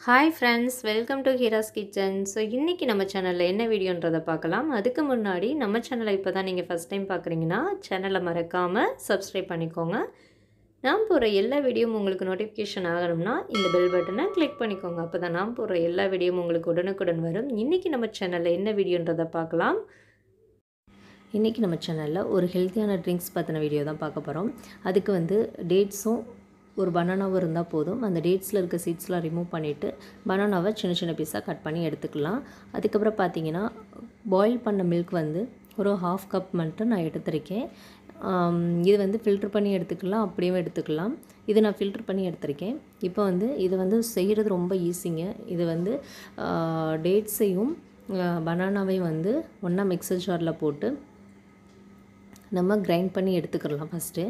Hi friends welcome to Heera's kitchen so இன்றைக்கி நம்ம சேனலில் என்ன வீடியோன்றதை பார்க்கலாம் அதுக்கு முன்னாடி நம்ம சேனலை இப்போ தான் நீங்கள் ஃபஸ்ட் டைம் பார்க்குறீங்கன்னா சேனலை மறக்காமல் சப்ஸ்கிரைப் பண்ணிக்கோங்க நான் போகிற எல்லா வீடியோவும் உங்களுக்கு நோட்டிஃபிகேஷன் ஆகணும்னா இந்த பெல் பட்டனை கிளிக் பண்ணிக்கோங்க அப்போ தான் நான் போகிற எல்லா வீடியோவும் உங்களுக்கு உடனுக்குடன் வரும் இன்றைக்கி நம்ம சேனலில் என்ன வீடியோன்றதை பார்க்கலாம் இன்றைக்கி நம்ம சேனலில் ஒரு ஹெல்த்தியான ட்ரிங்க்ஸ் பற்றின வீடியோ தான் பார்க்க போகிறோம் அதுக்கு வந்து டேட்ஸும் ஒரு பனானாவும் இருந்தால் போதும் அந்த டேட்ஸில் இருக்க சீட்ஸ்லாம் ரிமூவ் பண்ணிவிட்டு பனானாவை சின்ன சின்ன பீஸாக கட் பண்ணி எடுத்துக்கலாம் அதுக்கப்புறம் பார்த்தீங்கன்னா பாயில் பண்ண மில்க் வந்து ஒரு ஹாஃப் கப் மட்டும் நான் எடுத்திருக்கேன் இது வந்து ஃபில்ட்ரு பண்ணி எடுத்துக்கலாம் அப்படியே எடுத்துக்கலாம் இது நான் ஃபில்ட்ரு பண்ணி எடுத்திருக்கேன் இப்போ வந்து இது வந்து செய்கிறது ரொம்ப ஈஸிங்க இது வந்து டேட்ஸையும் பனானாவையும் வந்து ஒன்றா மிக்சர் ஜாரில் போட்டு நம்ம கிரைண்ட் பண்ணி எடுத்துக்கலாம் ஃபஸ்ட்டு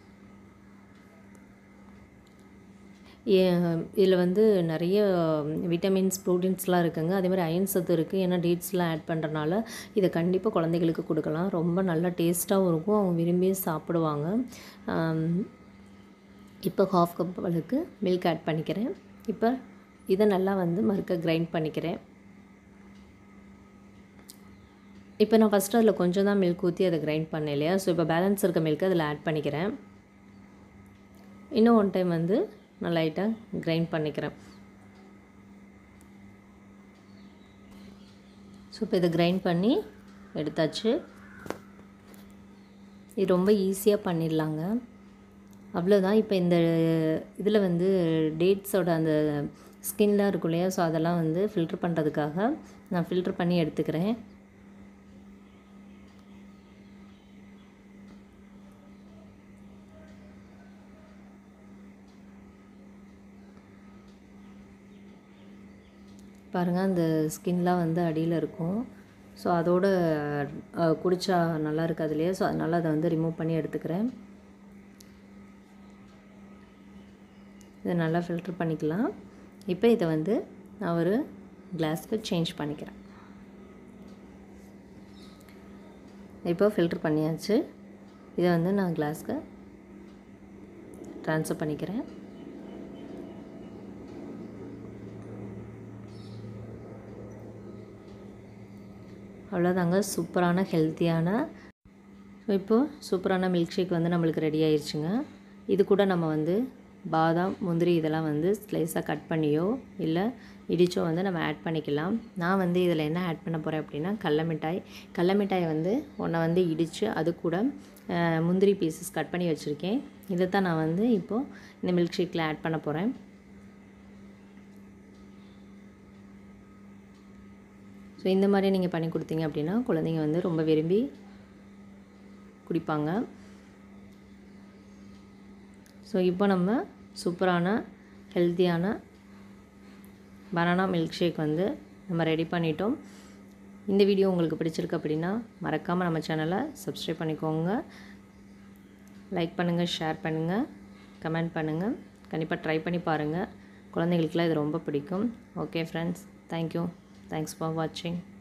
இதில் வந்து நிறைய விட்டமின்ஸ் ப்ரோட்டீன்ஸ்லாம் இருக்குங்க அதே மாதிரி அயன் சத்து இருக்குது ஏன்னா டேட்ஸ்லாம் ஆட் பண்ணுறனால இதை கண்டிப்பாக குழந்தைகளுக்கு கொடுக்கலாம் ரொம்ப நல்லா டேஸ்ட்டாகவும் இருக்கும் அவங்க விரும்பி சாப்பிடுவாங்க இப்போ ஹாஃப் கப் அளவுக்கு மில்க் ஆட் பண்ணிக்கிறேன் இப்போ இதை நல்லா வந்து மறுக்க கிரைண்ட் பண்ணிக்கிறேன் இப்போ நான் ஃபஸ்ட்டு அதில் கொஞ்சம் தான் மில்க் ஊற்றி அதை கிரைண்ட் பண்ணேன் இல்லையா ஸோ இப்போ பேலன்ஸ் இருக்க மில்க் அதில் ஆட் பண்ணிக்கிறேன் இன்னும் ஒன் டைம் வந்து நான் லைட்டாக கிரைண்ட் பண்ணிக்கிறேன் ஸோ இப்போ இதை கிரைண்ட் பண்ணி எடுத்தாச்சு இது ரொம்ப ஈஸியாக பண்ணிடலாங்க அவ்வளோதான் இப்போ இந்த இதில் வந்து டேட்ஸோட அந்த ஸ்கின்லாம் இருக்கும் இல்லையா ஸோ அதெல்லாம் வந்து ஃபில்ட்ரு பண்ணுறதுக்காக நான் ஃபில்ட்ரு பண்ணி எடுத்துக்கிறேன் பாருங்கள் அந்த ஸ்கின்லாம் வந்து அடியில் இருக்கும் ஸோ அதோட குடித்தா நல்லா இருக்காது இல்லையா ஸோ அதனால் அதை வந்து ரிமூவ் பண்ணி எடுத்துக்கிறேன் இதை நல்லா ஃபில்ட்ரு பண்ணிக்கலாம் இப்போ இதை வந்து நான் ஒரு கிளாஸ்க்கு சேஞ்ச் பண்ணிக்கிறேன் இப்போ ஃபில்ட்ரு பண்ணியாச்சு இதை வந்து நான் கிளாஸ்க்கு ட்ரான்ஸ்ஃபர் பண்ணிக்கிறேன் அவ்வளோதாங்க சூப்பரான ஹெல்த்தியான இப்போது சூப்பரான மில்க் ஷேக் வந்து நம்மளுக்கு ரெடி ஆயிடுச்சுங்க இது கூட நம்ம வந்து பாதாம் முந்திரி இதெல்லாம் வந்து ஸ்லைஸாக கட் பண்ணியோ இல்லை இடிச்சோ வந்து நம்ம ஆட் பண்ணிக்கலாம் நான் வந்து இதில் என்ன ஆட் பண்ண போகிறேன் அப்படின்னா கடல மிட்டாய் கடல மிட்டாயை வந்து ஒன்றை வந்து இடித்து அது கூட முந்திரி பீசஸ் கட் பண்ணி வச்சுருக்கேன் இதை தான் நான் வந்து இப்போது இந்த மில்க் ஷேக்கில் ஆட் பண்ண போகிறேன் ஸோ இந்த மாதிரி நீங்கள் பண்ணி கொடுத்தீங்க அப்படின்னா குழந்தைங்க வந்து ரொம்ப விரும்பி குடிப்பாங்க ஸோ இப்போ நம்ம சூப்பரான ஹெல்த்தியான பனானா மில்க் ஷேக் வந்து நம்ம ரெடி பண்ணிட்டோம் இந்த வீடியோ உங்களுக்கு பிடிச்சிருக்கு அப்படின்னா மறக்காமல் நம்ம சேனலை சப்ஸ்கிரைப் பண்ணிக்கோங்க லைக் பண்ணுங்கள் ஷேர் பண்ணுங்கள் கமெண்ட் பண்ணுங்கள் கண்டிப்பாக ட்ரை பண்ணி பாருங்கள் குழந்தைங்களுக்குலாம் இது ரொம்ப பிடிக்கும் okay friends thank you Thanks for watching.